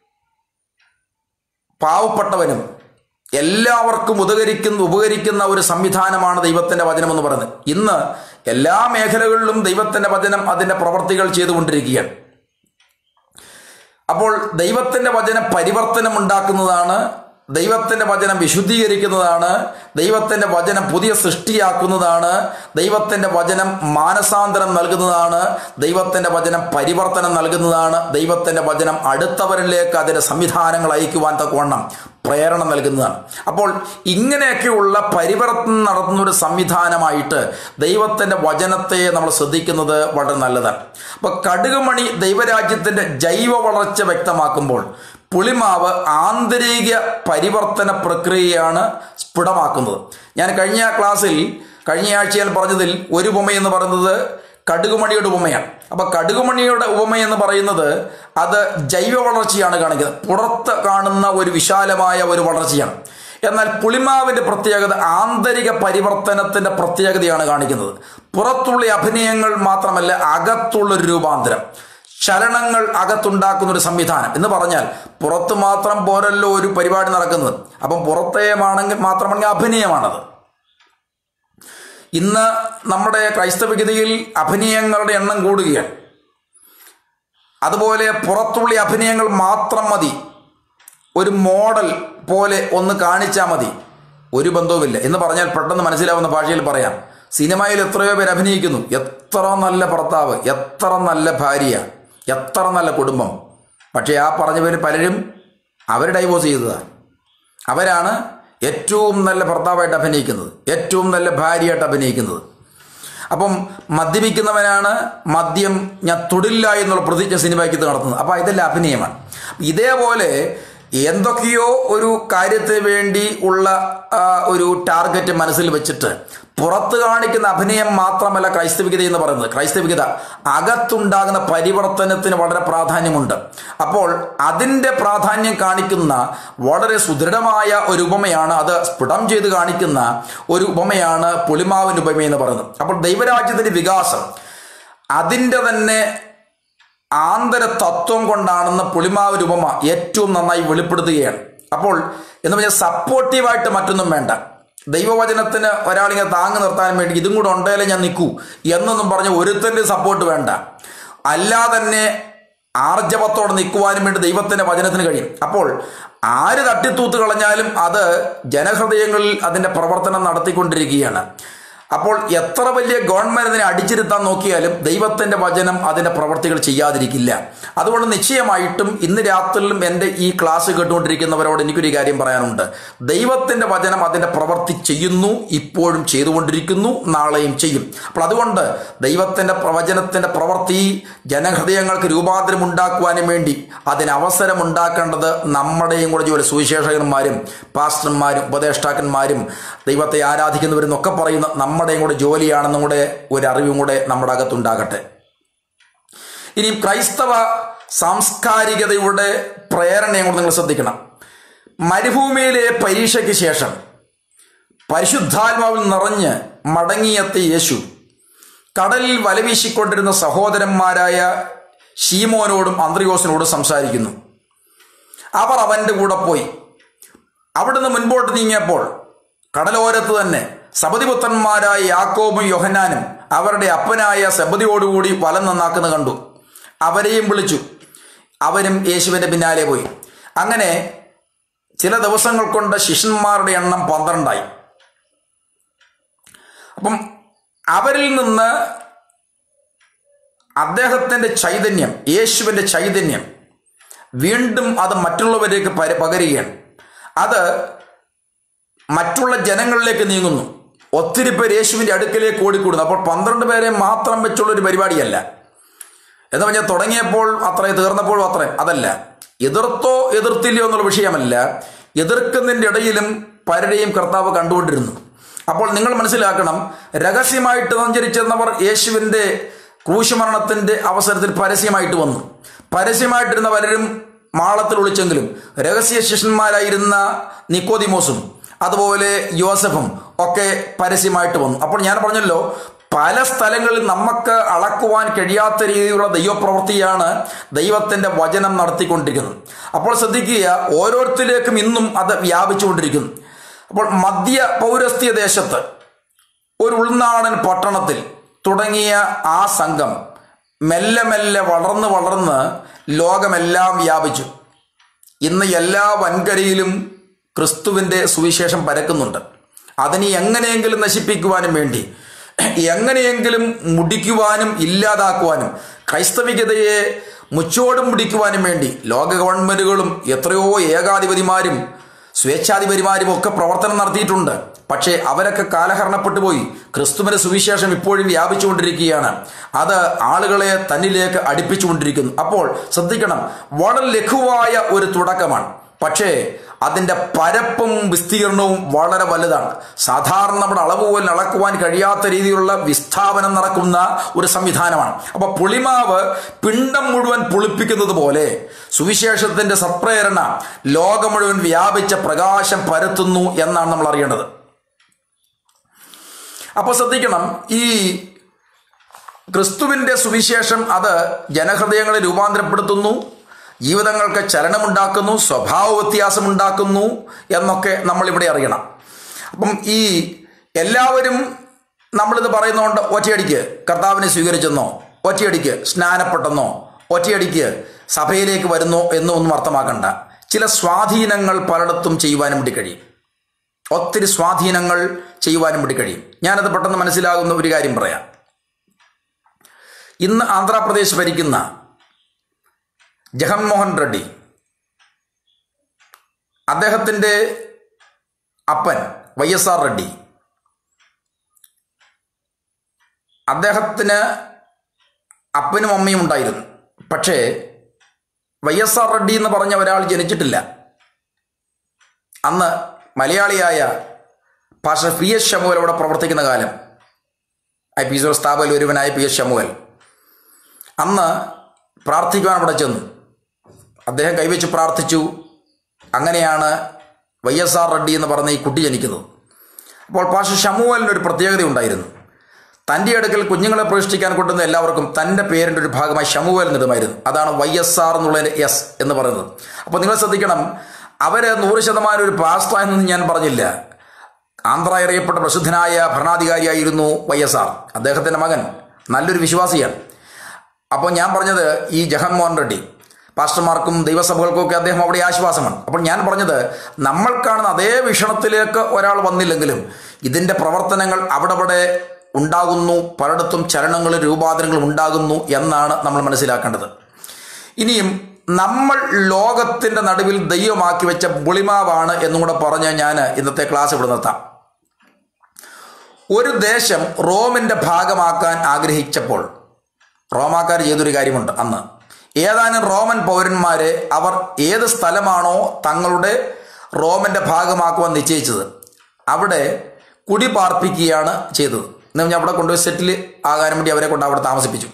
പാവപ്പെട്ടവനും എല്ലാവർക്കും ഉപകരിക്കുന്ന ഉപകരിക്കുന്ന ഒരു സംവിധാനമാണ് ദൈവത്തിൻ്റെ വചനം എന്ന് പറയുന്നത് ഇന്ന് എല്ലാ മേഖലകളിലും ദൈവത്തിൻ്റെ വചനം അതിൻ്റെ പ്രവർത്തികൾ ചെയ്തുകൊണ്ടിരിക്കുകയാണ് അപ്പോൾ ദൈവത്തിൻ്റെ വചനം പരിവർത്തനം ഉണ്ടാക്കുന്നതാണ് ദൈവത്തിൻ്റെ വചനം വിശുദ്ധീകരിക്കുന്നതാണ് ദൈവത്തിൻ്റെ വചനം പുതിയ സൃഷ്ടിയാക്കുന്നതാണ് ദൈവത്തിൻ്റെ വചനം മാനസാന്തരം നൽകുന്നതാണ് ദൈവത്തിൻ്റെ വചനം പരിവർത്തനം നൽകുന്നതാണ് ദൈവത്തിൻ്റെ വചനം അടുത്തവരിലേക്ക് അതിൻ്റെ സംവിധാനങ്ങൾ അയക്കുവാൻ തക്കവണ്ണം പ്രേരണ നൽകുന്നതാണ് അപ്പോൾ ഇങ്ങനെയൊക്കെയുള്ള പരിവർത്തനം നടത്തുന്ന ഒരു സംവിധാനമായിട്ട് ദൈവത്തിൻ്റെ വചനത്തെ നമ്മൾ ശ്രദ്ധിക്കുന്നത് വളരെ നല്ലതാണ് അപ്പോൾ കടുകുമണി ദൈവരാജ്യത്തിൻ്റെ ജൈവ വളർച്ച വ്യക്തമാക്കുമ്പോൾ പുളിമാവ് ആന്തരിക പരിവർത്തന പ്രക്രിയയാണ് സ്ഫുടമാക്കുന്നത് ഞാൻ കഴിഞ്ഞ ക്ലാസ്സിൽ കഴിഞ്ഞ ആഴ്ചയിൽ പറഞ്ഞതിൽ ഒരു ഉപമ എന്ന് പറയുന്നത് കടുകുമണിയുടെ ഉപമയാണ് അപ്പൊ കടുകുമണിയുടെ ഉപമ എന്ന് പറയുന്നത് അത് ജൈവ വളർച്ചയാണ് കാണിക്കുന്നത് പുറത്ത് കാണുന്ന ഒരു വിശാലമായ ഒരു വളർച്ചയാണ് എന്നാൽ പുളിമാവിന്റെ പ്രത്യേകത ആന്തരിക പരിവർത്തനത്തിന്റെ പ്രത്യേകതയാണ് കാണിക്കുന്നത് പുറത്തുള്ള അഭിനയങ്ങൾ മാത്രമല്ല അകത്തുള്ള ഒരു രൂപാന്തരം ചലനങ്ങൾ അകത്തുണ്ടാക്കുന്ന ഒരു സംവിധാനം എന്ന് പറഞ്ഞാൽ പുറത്ത് മാത്രം പോരല്ലോ ഒരു പരിപാടി നടക്കുന്നത് അപ്പം പുറത്തേമാണെങ്കിൽ മാത്രമാണെങ്കിൽ അഭിനയമാണത് ഇന്ന് നമ്മുടെ ക്രൈസ്തവഗതിയിൽ അഭിനയങ്ങളുടെ എണ്ണം കൂടുകയാണ് അതുപോലെ പുറത്തുള്ള അഭിനയങ്ങൾ മാത്രം മതി ഒരു മോഡൽ പോലെ ഒന്ന് കാണിച്ചാൽ മതി ഒരു ബന്ധവുമില്ല എന്ന് പറഞ്ഞാൽ പെട്ടെന്ന് മനസ്സിലാവുന്ന ഭാഷയിൽ പറയാം സിനിമയിൽ എത്രയോ പേര് അഭിനയിക്കുന്നു എത്ര നല്ല ഭർത്താവ് എത്ര നല്ല ഭാര്യ എത്ര നല്ല കുടുംബം പക്ഷേ ആ പറഞ്ഞ പേര് പലരും അവർ ഡൈവോഴ്സ് ചെയ്തതാണ് അവരാണ് ഏറ്റവും നല്ല ഭർത്താവായിട്ട് അഭിനയിക്കുന്നത് ഏറ്റവും നല്ല ഭാര്യയായിട്ട് അഭിനയിക്കുന്നത് അപ്പം മദ്യപിക്കുന്നവനാണ് മദ്യം ഞാൻ തൊടില്ല എന്നുള്ള പ്രതിജ്ഞ സിനിമയ്ക്ക് നടത്തുന്നത് അപ്പം ഇതെല്ലാം അഭിനയമാണ് ഇതേപോലെ എന്തൊക്കെയോ ഒരു കാര്യത്തിന് വേണ്ടി ഉള്ള ആ, ഒരു ടാർഗറ്റ് മനസ്സിൽ വെച്ചിട്ട് പുറത്ത് കാണിക്കുന്ന അഭിനയം മാത്രമല്ല ക്രൈസ്തവികത എന്ന് പറയുന്നത് ക്രൈസ്തവികത അകത്തുണ്ടാകുന്ന പരിവർത്തനത്തിന് വളരെ പ്രാധാന്യമുണ്ട് അപ്പോൾ അതിൻ്റെ പ്രാധാന്യം കാണിക്കുന്ന വളരെ സുദൃഢമായ ഒരു ഉപമയാണ് അത് സ്ഫുടം ചെയ്ത് കാണിക്കുന്ന ഒരു ഉപമയാണ് പുളിമാവിൻ്റെ ഉപമ എന്ന് പറയുന്നത് അപ്പോൾ ദൈവരാജ്യത്തിൻ്റെ വികാസം അതിൻ്റെ തന്നെ ആന്തര തത്വം കൊണ്ടാണെന്ന് പുളിമാവ് രൂപമ ഏറ്റവും നന്നായി വെളിപ്പെടുത്തുകയാണ് അപ്പോൾ എന്ന് പറഞ്ഞാൽ സപ്പോർട്ടീവായിട്ട് മറ്റൊന്നും വേണ്ട ദൈവവചനത്തിന് ഒരാളിങ്ങനെ താങ്ങി നിർത്താൻ വേണ്ടി ഇതും കൂടെ ഉണ്ടെങ്കിലേ ഞാൻ നിൽക്കൂ എന്നൊന്നും പറഞ്ഞ് ഒരുത്തൻ്റെ സപ്പോർട്ട് വേണ്ട അല്ലാതെ തന്നെ ആർജവത്തോടെ നിൽക്കുവാനും വേണ്ടി ദൈവത്തിന്റെ വചനത്തിന് കഴിയും അപ്പോൾ ആര് തട്ടിത്തൂത്ത് കളഞ്ഞാലും അത് ജനഹൃദയങ്ങളിൽ അതിന്റെ പ്രവർത്തനം നടത്തിക്കൊണ്ടിരിക്കുകയാണ് അപ്പോൾ എത്ര വലിയ ഗവൺമെന്റ് അതിനെ അടിച്ചിരുത്താൻ നോക്കിയാലും ദൈവത്തിന്റെ വചനം അതിന്റെ പ്രവർത്തികൾ ചെയ്യാതിരിക്കില്ല അതുകൊണ്ട് നിശ്ചയമായിട്ടും ഇന്ന് രാത്രിയിലും എൻ്റെ ഈ ക്ലാസ് കേട്ടുകൊണ്ടിരിക്കുന്നവരോട് എനിക്കൊരു കാര്യം പറയാനുണ്ട് ദൈവത്തിന്റെ വചനം അതിന്റെ പ്രവർത്തി ചെയ്യുന്നു ഇപ്പോഴും ചെയ്തുകൊണ്ടിരിക്കുന്നു നാളെയും ചെയ്യും അപ്പോൾ അതുകൊണ്ട് ദൈവത്തിന്റെ പ്രവചനത്തിന്റെ പ്രവൃത്തി ജനഹൃദയങ്ങൾക്ക് രൂപാന്തരം ഉണ്ടാക്കുവാനും വേണ്ടി അതിന് അവസരം ഉണ്ടാക്കേണ്ടത് നമ്മുടെയും കൂടെ ജോലി സുവിശേഷകന്മാരും പാസ്റ്റർമാരും ഉപദേഷ്ടാക്കന്മാരും ദൈവത്തെ ആരാധിക്കുന്നവരും ഒക്കെ പറയുന്ന നമ്മുടെയും കൂടെ ജോലിയാണെന്നും കൂടെ ഒരു അറിവും കൂടെ നമ്മുടെ അകത്തുണ്ടാകട്ടെ ഇനി ക്രൈസ്തവ സാംസ്കാരികതയുടെ പ്രേരണയും കൂടെ നിങ്ങൾ ശ്രദ്ധിക്കണം മരുഭൂമിയിലെ പരീക്ഷയ്ക്ക് ശേഷം പരിശുദ്ധാത്മാവിൽ നിറഞ്ഞ് മടങ്ങിയെത്തിയ യേശു കടലിൽ വലവീശിക്കൊണ്ടിരുന്ന സഹോദരന്മാരായ ഷീമോനോടും അന്ത്രയോസിനോടും സംസാരിക്കുന്നു അവർ അവന്റെ കൂടെ പോയി അവിടുന്ന് മുൻപോട്ട് നീങ്ങിയപ്പോൾ കടലോരത്ത് തന്നെ സബതിപുത്രന്മാരായ യാക്കോബും യോഹന്നാനും അവരുടെ അപ്പനായ സബതിയോടുകൂടി വലം നന്നാക്കുന്ന കണ്ടു അവരെയും വിളിച്ചു അവരും യേശുവിന്റെ പിന്നാലെ പോയി അങ്ങനെ ചില ദിവസങ്ങൾ കൊണ്ട് ശിഷ്യന്മാരുടെ എണ്ണം പന്ത്രണ്ടായി അപ്പം അവരിൽ നിന്ന് അദ്ദേഹത്തിന്റെ ചൈതന്യം യേശുവിന്റെ ചൈതന്യം വീണ്ടും അത് മറ്റുള്ളവരിലേക്ക് പര- പകരുകയാണ് അത് മറ്റുള്ള ജനങ്ങളിലേക്ക് നീങ്ങുന്നു ഒത്തിരി പേര് യേശുവിന്റെ അടുക്കലേക്ക് ഓടിക്കൂടുന്നു അപ്പോൾ പന്ത്രണ്ട് പേരെ മാത്രം വെച്ചുള്ള ഒരു പരിപാടിയല്ല എന്ന് പറഞ്ഞാൽ തുടങ്ങിയപ്പോൾ അത്രയും തീർന്നപ്പോഴും അത്രയും അതല്ല എതിർത്തോ എതിർത്തില്ലയോ എന്നുള്ള വിഷയമല്ല എതിർക്കുന്നതിൻ്റെ ഇടയിലും പലരെയും കർത്താവ് കണ്ടുകൊണ്ടിരുന്നു അപ്പോൾ നിങ്ങൾ മനസ്സിലാക്കണം രഹസ്യമായിട്ട് സഞ്ചരിച്ചെന്നവർ യേശുവിൻ്റെ ക്രൂശമരണത്തിൻ്റെ അവസരത്തിൽ പരസ്യമായിട്ട് വന്നു പരസ്യമായിട്ടിരുന്ന പലരും മാളത്തിൽ ഒളിച്ചെങ്കിലും രഹസ്യ ശിഷ്യന്മാരായിരുന്ന നിക്കോദിമോസും അതുപോലെ യോസഫും ഒക്കെ പരസ്യമായിട്ട് വന്നു അപ്പോൾ ഞാൻ പറഞ്ഞല്ലോ പല സ്ഥലങ്ങളിൽ നമുക്ക് അളക്കുവാൻ കഴിയാത്ത രീതിയിലുള്ള ദൈവപ്രവൃത്തിയാണ് ദൈവത്തിന്റെ വചനം നടത്തിക്കൊണ്ടിരിക്കുന്നത് അപ്പോൾ ശ്രദ്ധിക്കുക ഓരോരുത്തരിലേക്കും ഇന്നും അത് വ്യാപിച്ചുകൊണ്ടിരിക്കുന്നു അപ്പോൾ മധ്യ പൗരസ്ത്യ ദേശത്ത് ഒരു ഉൾനാടൻ പട്ടണത്തിൽ തുടങ്ങിയ ആ സംഘം മെല്ലെ മെല്ലെ വളർന്ന് വളർന്ന് ലോകമെല്ലാം വ്യാപിച്ചു ഇന്ന് എല്ലാ വൻകരയിലും ക്രിസ്തുവിൻ്റെ സുവിശേഷം പരക്കുന്നുണ്ട് അതിനെ എങ്ങനെയെങ്കിലും നശിപ്പിക്കുവാനും വേണ്ടി എങ്ങനെയെങ്കിലും മുടിക്കുവാനും ഇല്ലാതാക്കുവാനും ക്രൈസ്തവികതയെ മുച്ചോടും മുടിക്കുവാനും വേണ്ടി ലോക ഗവൺമെന്റുകളും എത്രയോ ഏകാധിപതിമാരും സ്വേച്ഛാധിപരിമാരും ഒക്കെ പ്രവർത്തനം നടത്തിയിട്ടുണ്ട് പക്ഷേ അവരൊക്കെ കാലഹരണപ്പെട്ടു പോയി ക്രിസ്തുവിന്റെ സുവിശേഷം ഇപ്പോഴും വ്യാപിച്ചുകൊണ്ടിരിക്കുകയാണ് അത് ആളുകളെ തന്നിലേക്ക് അടുപ്പിച്ചുകൊണ്ടിരിക്കുന്നു അപ്പോൾ ശ്രദ്ധിക്കണം വളരെ ലഘുവായ ഒരു തുടക്കമാണ് പക്ഷേ അതിൻ്റെ പരപ്പും വിസ്തീർണവും വളരെ വലുതാണ് സാധാരണ നമ്മുടെ അളവ് പോലും അളക്കുവാൻ കഴിയാത്ത രീതിയിലുള്ള വിസ്ഥാപനം നടക്കുന്ന ഒരു സംവിധാനമാണ് അപ്പോൾ പുളിമാവ് പിണ്ടം മുഴുവൻ പുളിപ്പിക്കുന്നത് പോലെ സുവിശേഷത്തിന്റെ സത്പ്രേരണ ലോകം മുഴുവൻ വ്യാപിച്ച പ്രകാശം പരത്തുന്നു എന്നാണ് നമ്മൾ അറിയേണ്ടത് അപ്പോൾ ശ്രദ്ധിക്കണം ഈ ക്രിസ്തുവിന്റെ സുവിശേഷം അത് ജനഹൃദയങ്ങളെ രൂപാന്തരപ്പെടുത്തുന്നു ജീവിതങ്ങൾക്ക് ചലനമുണ്ടാക്കുന്നു സ്വഭാവ വ്യത്യാസമുണ്ടാക്കുന്നു എന്നൊക്കെ നമ്മളിവിടെ അറിയണം അപ്പം ഈ എല്ലാവരും നമ്മളിത് പറയുന്നതുകൊണ്ട് ഒറ്റയടിക്ക് കർത്താവിനെ സ്വീകരിച്ചെന്നോ ഒറ്റയടിക്ക് സ്നാനപ്പെട്ടെന്നോ ഒറ്റയടിക്ക് സഭയിലേക്ക് വരുന്നോ എന്നോ ഒന്നും അർത്ഥമാക്കണ്ട ചില സ്വാധീനങ്ങൾ പലയിടത്തും ചെയ്യുവാനും വേണ്ടി കഴിയും ഒത്തിരി സ്വാധീനങ്ങൾ ചെയ്യുവാനും വേണ്ടി കഴിയും ഞാനത് പെട്ടെന്ന് മനസ്സിലാകുന്ന ഒരു കാര്യം പറയാം ഇന്ന് ആന്ധ്രാപ്രദേശ് ഭരിക്കുന്ന ജഗൻമോഹൻ റെഡ്ഡി അദ്ദേഹത്തിൻ്റെ അപ്പൻ വൈ എസ് ആർ റെഡ്ഡി അദ്ദേഹത്തിന് അപ്പനും അമ്മയും ഉണ്ടായിരുന്നു പക്ഷേ വൈ എസ് ആർ റെഡ്ഡി എന്ന് പറഞ്ഞ ഒരാൾ ജനിച്ചിട്ടില്ല അന്ന് മലയാളിയായ പാഷ പി എസ് ഷമുവൽ അവിടെ പ്രവർത്തിക്കുന്ന കാലം ഐ പി സി സ്ഥാപകൽ ഒരുവനായ പി എസ് ഷമുവൽ അന്ന് പ്രാർത്ഥിക്കുവാൻ അവിടെ ചെന്നു അദ്ദേഹം കൈവച്ച് പ്രാർത്ഥിച്ചു അങ്ങനെയാണ് വൈ എസ് ആർ റെഡ്ഡി എന്ന് പറഞ്ഞ ഈ കുട്ടി ജനിക്കുന്നത് അപ്പോൾ പാഷ ഷമുവലിന് ഒരു പ്രത്യേകത ഉണ്ടായിരുന്നു തൻ്റെ അടുക്കൽ കുഞ്ഞുങ്ങളെ പ്രതിഷ്ഠിക്കാൻ കൊണ്ടുവന്ന എല്ലാവർക്കും തൻ്റെ പേരിൻ്റെ ഒരു ഭാഗമായി ഷമുവൽ എന്നിടുമായിരുന്നു അതാണ് വൈ എസ് ആർ എന്നുള്ളതിൻ്റെ എസ് എന്ന് പറയുന്നത് അപ്പോൾ നിങ്ങൾ ശ്രദ്ധിക്കണം അവർ നൂറ് ശതമാനം ഒരു പാസ്റ്റായെന്നൊന്നും ഞാൻ പറഞ്ഞില്ല ആന്ധ്ര അറിയപ്പെട്ട പ്രസിദ്ധനായ ഭരണാധികാരിയായിരുന്നു വൈ എസ് ആർ അദ്ദേഹത്തിൻ്റെ മകൻ നല്ലൊരു വിശ്വാസിയാണ് അപ്പോൾ ഞാൻ പറഞ്ഞത് ഈ ജഗൻമോഹൻ റെഡ്ഡി പാസ്റ്റർമാർക്കും ദൈവസഭകൾക്കും ഒക്കെ അദ്ദേഹം അവിടെ ആശ്വാസമാണ് അപ്പോൾ ഞാൻ പറഞ്ഞത് നമ്മൾ കാണുന്ന അതേ വീക്ഷണത്തിലേക്ക് ഒരാൾ വന്നില്ലെങ്കിലും ഇതിൻ്റെ പ്രവർത്തനങ്ങൾ അവിടെ അവിടെ ഉണ്ടാകുന്നു പലയിടത്തും ചലനങ്ങളും രൂപാന്തരങ്ങളും ഉണ്ടാകുന്നു എന്നാണ് നമ്മൾ മനസ്സിലാക്കേണ്ടത് ഇനിയും നമ്മൾ ലോകത്തിൻ്റെ നടുവിൽ ദൈവമാക്കി വെച്ച പുളിമാവാണ് എന്നും കൂടെ പറഞ്ഞ് ഞാൻ ഇന്നത്തെ ക്ലാസ് ഇവിടെ നിർത്താം ഒരു ദേശം റോമിൻ്റെ ഭാഗമാക്കാൻ ആഗ്രഹിച്ചപ്പോൾ റോമാക്കാർ ചെയ്തൊരു കാര്യമുണ്ട് അന്ന് ഏതാനും റോമൻ പൗരന്മാരെ അവർ ഏത് സ്ഥലമാണോ തങ്ങളുടെ റോമൻ്റെ ഭാഗമാക്കുവാൻ നിശ്ചയിച്ചത് അവിടെ കുടി പാർപ്പിക്കുകയാണ് ചെയ്തത് എന്ന് പറഞ്ഞാൽ അവിടെ കൊണ്ടുപോയി സെറ്റിൽ ആകാൻ വേണ്ടി അവരെ കൊണ്ട് അവിടെ താമസിപ്പിച്ചു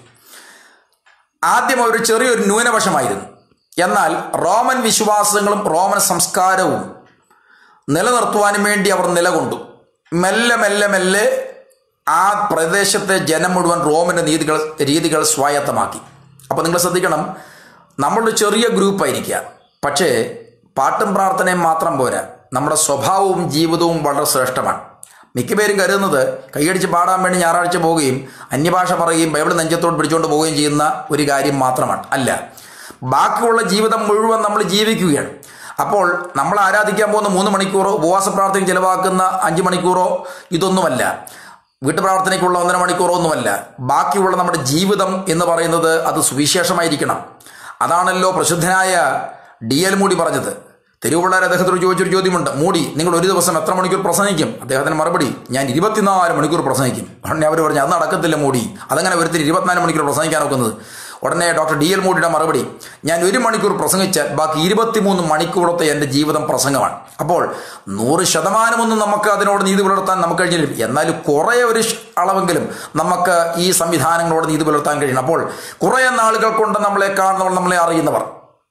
ആദ്യം ഒരു ചെറിയൊരു ന്യൂനപക്ഷമായിരുന്നു എന്നാൽ റോമൻ വിശ്വാസങ്ങളും റോമൻ സംസ്കാരവും നിലനിർത്തുവാനും വേണ്ടി അവർ നിലകൊണ്ടു മെല്ലെ മെല്ലെ മെല്ലെ ആ പ്രദേശത്തെ ജനം മുഴുവൻ റോമിൻ്റെ നീതികൾ രീതികൾ സ്വായത്തമാക്കി അപ്പോൾ നിങ്ങൾ ശ്രദ്ധിക്കണം നമ്മളൊരു ചെറിയ ഗ്രൂപ്പായിരിക്കുക പക്ഷേ പാട്ടും പ്രാർത്ഥനയും മാത്രം പോരാ നമ്മുടെ സ്വഭാവവും ജീവിതവും വളരെ ശ്രേഷ്ഠമാണ് മിക്കപേരും കരുതുന്നത് കൈയടിച്ച് പാടാൻ വേണ്ടി ഞായറാഴ്ച പോവുകയും അന്യഭാഷ പറയുകയും ബൈബിൾ നെഞ്ചത്തോട് പിടിച്ചുകൊണ്ട് പോവുകയും ചെയ്യുന്ന ഒരു കാര്യം മാത്രമാണ് അല്ല ബാക്കിയുള്ള ജീവിതം മുഴുവൻ നമ്മൾ ജീവിക്കുകയാണ് അപ്പോൾ നമ്മൾ ആരാധിക്കാൻ പോകുന്ന മൂന്ന് മണിക്കൂറോ ഉപവാസ പ്രാർത്ഥന ചിലവാക്കുന്ന അഞ്ച് മണിക്കൂറോ ഇതൊന്നുമല്ല വീട്ടു പ്രാർത്ഥനയ്ക്കുള്ള ഒന്നര മണിക്കൂറോ ഒന്നുമല്ല ബാക്കിയുള്ള നമ്മുടെ ജീവിതം എന്ന് പറയുന്നത് അത് സുവിശേഷമായിരിക്കണം അതാണല്ലോ പ്രസിദ്ധനായ ഡി എൽ മൂടി പറഞ്ഞത് തെരുവുപിള്ളേർ അദ്ദേഹത്തോട് ചോദിച്ചൊരു ചോദ്യമുണ്ട് മൂടി നിങ്ങൾ ഒരു ദിവസം എത്ര മണിക്കൂർ പ്രസംഗിക്കും അദ്ദേഹത്തിന് മറുപടി ഞാൻ ഇരുപത്തിനാല് മണിക്കൂർ പ്രസംഗിക്കും ഉടനെ അവർ പറഞ്ഞു അത് നടക്കത്തില്ല മൂടി അതങ്ങനെ ഒരുത്തിന് ഇരുപത്തിനാല് മണിക്കൂർ പ്രസംഗിക്കാൻ ഒക്കുന്നത് ഉടനെ ഡോക്ടർ ഡി എൽ മൂടിയുടെ മറുപടി ഞാൻ ഒരു മണിക്കൂർ പ്രസംഗിച്ചാൽ ബാക്കി ഇരുപത്തിമൂന്ന് മണിക്കൂറത്തെ എൻ്റെ ജീവിതം പ്രസംഗമാണ് അപ്പോൾ നൂറ് ശതമാനമൊന്നും നമുക്ക് അതിനോട് നീതി പുലർത്താൻ നമുക്ക് കഴിഞ്ഞില്ല എന്നാലും കുറേ ഒരു അളവെങ്കിലും നമുക്ക് ഈ സംവിധാനങ്ങളോട് നീതി പുലർത്താൻ കഴിയണം അപ്പോൾ കുറേ നാളുകൾ കൊണ്ട് നമ്മളെ കാണുന്നവർ നമ്മളെ അറിയുന്നവർ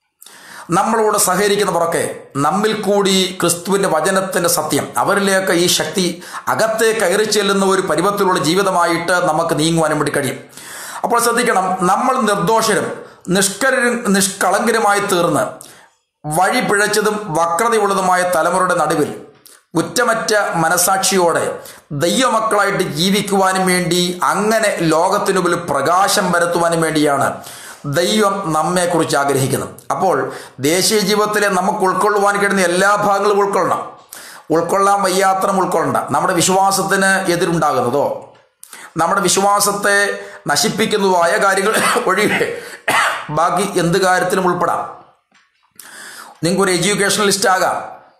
നമ്മളോട് സഹകരിക്കുന്നവരൊക്കെ നമ്മിൽ കൂടി ക്രിസ്തുവിൻ്റെ വചനത്തിൻ്റെ സത്യം അവരിലേക്ക് ഈ ശക്തി അകത്തെ കയറി ചെല്ലുന്ന ഒരു പരുവത്തിലുള്ള ജീവിതമായിട്ട് നമുക്ക് നീങ്ങുവാനും വേണ്ടി കഴിയും അപ്പോൾ ശ്രദ്ധിക്കണം നമ്മൾ നിർദോഷരും നിഷ്കരും നിഷ്കളങ്കരുമായി തീർന്ന് വഴി പിഴച്ചതും വക്രതയുള്ളതുമായ തലമുറയുടെ നടുവിൽ കുറ്റമറ്റ മനസാക്ഷിയോടെ ദൈവമക്കളായിട്ട് ജീവിക്കുവാനും വേണ്ടി അങ്ങനെ ലോകത്തിനു മുമ്പിൽ പ്രകാശം പരത്തുവാനും വേണ്ടിയാണ് ദൈവം നമ്മെക്കുറിച്ച് ആഗ്രഹിക്കുന്നത് അപ്പോൾ ദേശീയ ജീവിതത്തിലെ നമുക്ക് ഉൾക്കൊള്ളുവാൻ കഴിയുന്ന എല്ലാ ഭാഗങ്ങളും ഉൾക്കൊള്ളണം ഉൾക്കൊള്ളാൻ വയ്യാത്രം ഉൾക്കൊള്ളണ്ട നമ്മുടെ വിശ്വാസത്തിന് എതിരുണ്ടാകുന്നതോ നമ്മുടെ വിശ്വാസത്തെ നശിപ്പിക്കുന്നതുമായ കാര്യങ്ങൾ ഒഴികെ ബാക്കി എന്ത് കാര്യത്തിലും ഉൾപ്പെടാം നിങ്ങൾക്കൊരു എഡ്യൂക്കേഷണലിസ്റ്റ് ആകാം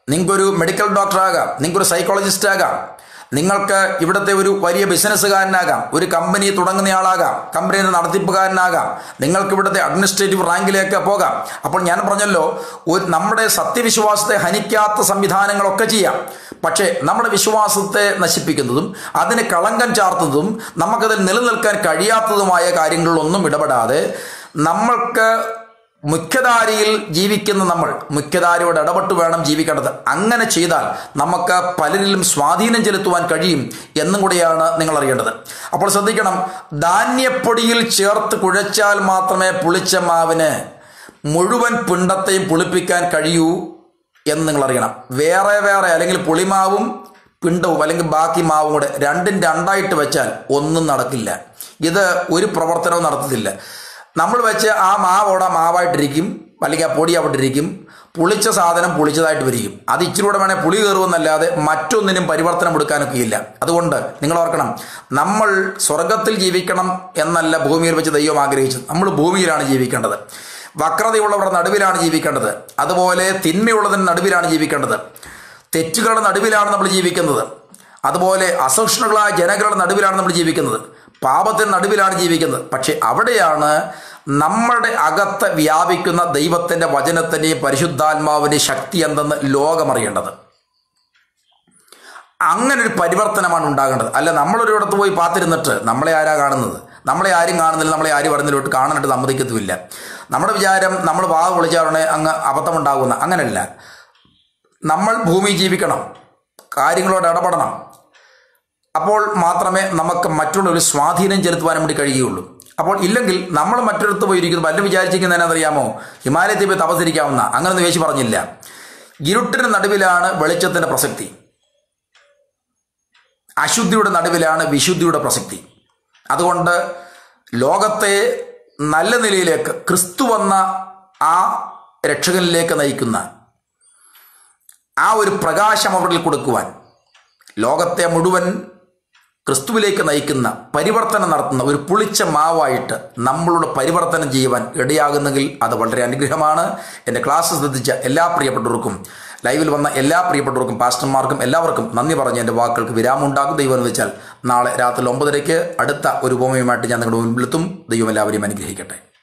നിങ്ങൾക്കൊരു മെഡിക്കൽ ഡോക്ടറാകാം നിങ്ങൾക്കൊരു സൈക്കോളജിസ്റ്റ് ആകാം നിങ്ങൾക്ക് ഇവിടുത്തെ ഒരു വലിയ ബിസിനസ്സുകാരനാകാം ഒരു കമ്പനി തുടങ്ങുന്നയാളാകാം കമ്പനിയുടെ നടത്തിപ്പുകാരനാകാം നിങ്ങൾക്ക് ഇവിടുത്തെ അഡ്മിനിസ്ട്രേറ്റീവ് റാങ്കിലേക്ക് പോകാം അപ്പോൾ ഞാൻ പറഞ്ഞല്ലോ ഒരു നമ്മുടെ സത്യവിശ്വാസത്തെ ഹനിക്കാത്ത സംവിധാനങ്ങളൊക്കെ ചെയ്യാം പക്ഷേ നമ്മുടെ വിശ്വാസത്തെ നശിപ്പിക്കുന്നതും അതിന് കളങ്കം ചാർത്തുന്നതും നമുക്കതിൽ നിലനിൽക്കാൻ കഴിയാത്തതുമായ കാര്യങ്ങളിലൊന്നും ഇടപെടാതെ നമ്മൾക്ക് മുഖ്യധാരയിൽ ജീവിക്കുന്ന നമ്മൾ മുഖ്യധാരയോട് ഇടപെട്ട് വേണം ജീവിക്കേണ്ടത് അങ്ങനെ ചെയ്താൽ നമുക്ക് പലരിലും സ്വാധീനം ചെലുത്തുവാൻ കഴിയും എന്നും കൂടിയാണ് നിങ്ങൾ അറിയേണ്ടത് അപ്പോൾ ശ്രദ്ധിക്കണം ധാന്യപ്പൊടിയിൽ ചേർത്ത് കുഴച്ചാൽ മാത്രമേ പുളിച്ച മാവിന് മുഴുവൻ പിണ്ടത്തെയും പുളിപ്പിക്കാൻ കഴിയൂ എന്ന് നിങ്ങൾ അറിയണം വേറെ വേറെ അല്ലെങ്കിൽ പുളിമാവും പിണ്ടവും അല്ലെങ്കിൽ ബാക്കി മാവും കൂടെ രണ്ടും രണ്ടായിട്ട് വെച്ചാൽ ഒന്നും നടക്കില്ല ഇത് ഒരു പ്രവർത്തനവും നടത്തത്തില്ല നമ്മൾ വെച്ച് ആ മാവ് അവിടെ മാവായിട്ടിരിക്കും അല്ലെങ്കിൽ ആ പൊടി അവിടെ ഇരിക്കും പുളിച്ച സാധനം പുളിച്ചതായിട്ട് വരിക്കും അത് ഇച്ചിരി കൂടെ വേണേൽ പുളി കയറുമെന്നല്ലാതെ മറ്റൊന്നിനും പരിവർത്തനം എടുക്കാനൊക്കെ ഇല്ല അതുകൊണ്ട് നിങ്ങൾ ഓർക്കണം നമ്മൾ സ്വർഗത്തിൽ ജീവിക്കണം എന്നല്ല ഭൂമിയിൽ വെച്ച് ദൈവം ആഗ്രഹിച്ചത് നമ്മൾ ഭൂമിയിലാണ് ജീവിക്കേണ്ടത് വക്രതയുള്ളവരുടെ നടുവിലാണ് ജീവിക്കേണ്ടത് അതുപോലെ തിന്മയുള്ളതിന് നടുവിലാണ് ജീവിക്കേണ്ടത് തെറ്റുകളുടെ നടുവിലാണ് നമ്മൾ ജീവിക്കുന്നത് അതുപോലെ അസഹിഷ്ണുക്കളായ ജനങ്ങളുടെ നടുവിലാണ് നമ്മൾ ജീവിക്കുന്നത് പാപത്തിന് നടുവിലാണ് ജീവിക്കുന്നത് പക്ഷെ അവിടെയാണ് നമ്മുടെ അകത്ത് വ്യാപിക്കുന്ന ദൈവത്തിൻ്റെ വചനത്തിൻ്റെയും പരിശുദ്ധാത്മാവിൻ്റെയും ശക്തി എന്തെന്ന് ലോകമറിയേണ്ടത് അങ്ങനെ ഒരു പരിവർത്തനമാണ് ഉണ്ടാകേണ്ടത് അല്ല നമ്മളൊരിടത്ത് പോയി പാത്തിരുന്നിട്ട് നമ്മളെ ആരാ കാണുന്നത് നമ്മളെ ആരും കാണുന്നില്ല നമ്മളെ ആരും പറഞ്ഞിലോട്ട് കാണാനായിട്ട് സമ്മതിക്കത്തുമില്ല നമ്മുടെ വിചാരം നമ്മൾ വാ വിളിച്ചാറുടെ അങ്ങ് അബദ്ധമുണ്ടാകുന്ന അങ്ങനെയല്ല നമ്മൾ ഭൂമി ജീവിക്കണം കാര്യങ്ങളോട് ഇടപെടണം അപ്പോൾ മാത്രമേ നമുക്ക് മറ്റുള്ളവർ സ്വാധീനം ചെലുത്തുവാനും വേണ്ടി കഴിയുകയുള്ളൂ അപ്പോൾ ഇല്ലെങ്കിൽ നമ്മൾ മറ്റൊരിടത്ത് പോയിരിക്കുന്നു പലരും വിചാരിച്ചിരിക്കുന്നതിനറിയാമോ ഹിമാലയത്തിൽ പോയി തപസരിക്കാവുന്ന അങ്ങനൊന്നും യേശു പറഞ്ഞില്ല ഇരുട്ടിന് നടുവിലാണ് വെളിച്ചത്തിൻ്റെ പ്രസക്തി അശുദ്ധിയുടെ നടുവിലാണ് വിശുദ്ധിയുടെ പ്രസക്തി അതുകൊണ്ട് ലോകത്തെ നല്ല നിലയിലേക്ക് ക്രിസ്തു വന്ന ആ രക്ഷകനിലേക്ക് നയിക്കുന്ന ആ ഒരു പ്രകാശം അവരിൽ കൊടുക്കുവാൻ ലോകത്തെ മുഴുവൻ ക്രിസ്തുവിലേക്ക് നയിക്കുന്ന പരിവർത്തനം നടത്തുന്ന ഒരു പുളിച്ച മാവായിട്ട് നമ്മളുടെ പരിവർത്തനം ചെയ്യുവാൻ ഇടയാകുന്നെങ്കിൽ അത് വളരെ അനുഗ്രഹമാണ് എൻ്റെ ക്ലാസ് ശ്രദ്ധിച്ച എല്ലാ പ്രിയപ്പെട്ടവർക്കും ലൈവിൽ വന്ന എല്ലാ പ്രിയപ്പെട്ടവർക്കും പാസ്റ്റർമാർക്കും എല്ലാവർക്കും നന്ദി പറഞ്ഞ് എൻ്റെ വാക്കുകൾക്ക് വിരാമം ഉണ്ടാകും ദൈവം എന്ന് വെച്ചാൽ നാളെ രാത്രി ഒമ്പതരയ്ക്ക് അടുത്ത ഒരു ഉപമയുമായിട്ട് ഞാൻ നിങ്ങളുടെ മുൻപിലെത്തും ദൈവം എല്ലാവരെയും അനുഗ്രഹിക്കട്ടെ